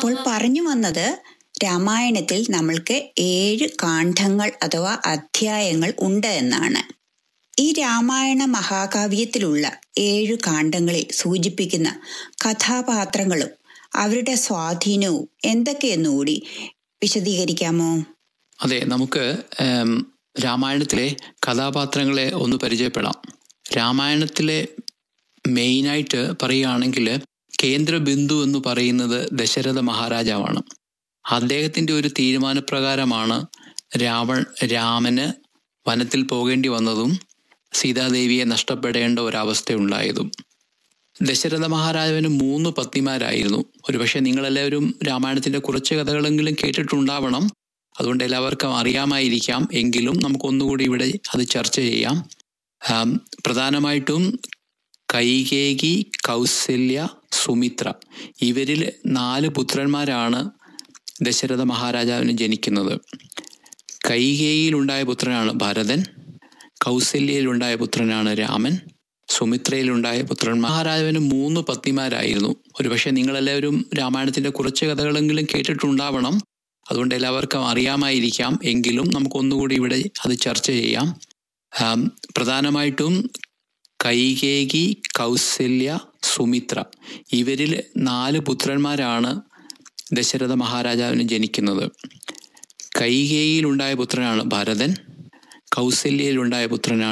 അപ്പോൾ പറഞ്ഞു വന്നത് രാമായണത്തിൽ നമ്മൾക്ക് ഏഴ് കാണ്ഡങ്ങൾ അഥവാ അധ്യായങ്ങൾ ഉണ്ട് എന്നാണ് ഈ രാമായണ മഹാകാവ്യത്തിലുള്ള ഏഴു കാണ്ഡങ്ങളിൽ സൂചിപ്പിക്കുന്ന കഥാപാത്രങ്ങളും അവരുടെ സ്വാധീനവും എന്തൊക്കെയെന്നുകൂടി വിശദീകരിക്കാമോ അതെ നമുക്ക് ഏം, രാമായണത്തിലെ കഥാപാത്രങ്ങളെ ഒന്ന് പരിചയപ്പെടാം രാമായണത്തിലെ മെയിനായിട്ട് പറയുകയാണെങ്കിൽ കേന്ദ്ര ബിന്ദു എന്ന് പറയുന്നത് ദശരഥ മഹാരാജാവാണ് അദ്ദേഹത്തിൻ്റെ ഒരു തീരുമാനപ്രകാരമാണ് രാവൺ രാമന് വനത്തിൽ പോകേണ്ടി വന്നതും സീതാദേവിയെ നഷ്ടപ്പെടേണ്ട ഒരവസ്ഥയുണ്ടായതും ദശരഥ മഹാരാജാവിന് മൂന്ന് പത്നിമാരായിരുന്നു ഒരുപക്ഷെ നിങ്ങളെല്ലാവരും രാമായണത്തിന്റെ കുറച്ച് കഥകളെങ്കിലും കേട്ടിട്ടുണ്ടാവണം അതുകൊണ്ട് എല്ലാവർക്കും അറിയാമായിരിക്കാം എങ്കിലും നമുക്കൊന്നുകൂടി ഇവിടെ അത് ചർച്ച ചെയ്യാം ആം, പ്രധാനമായിട്ടും കൈകേകി കൗസല്യ സുമിത്ര ഇവരിൽ നാല് പുത്രന്മാരാണ് ദശരഥ മഹാരാജാവിന് ജനിക്കുന്നത് കൈകേയിലുണ്ടായ പുത്രനാണ് ഭരതൻ കൗസല്യയിലുണ്ടായ പുത്രനാണ് രാമൻ സുമിത്രയിലുണ്ടായ പുത്രൻ മഹാരാജാവിന് മൂന്ന് പത്നിമാരായിരുന്നു ഒരുപക്ഷെ നിങ്ങളെല്ലാവരും രാമായണത്തിന്റെ കുറച്ച് കഥകളെങ്കിലും കേട്ടിട്ടുണ്ടാവണം അതുകൊണ്ട് എല്ലാവർക്കും അറിയാമായിരിക്കാം എങ്കിലും നമുക്കൊന്നുകൂടി ഇവിടെ അത് ചർച്ച ചെയ്യാം ആം, പ്രധാനമായിട്ടും കൈകേകി കൗസല്യ സുമിത്ര ഇവരിൽ നാല് പുത്രന്മാരാണ് ദശരഥ മഹാരാജാവിന് ജനിക്കുന്നത് കൈകേയിലുണ്ടായ പുത്രനാണ് ഭരതൻ കൗസല്യയിലുണ്ടായ പുത്രനാണ്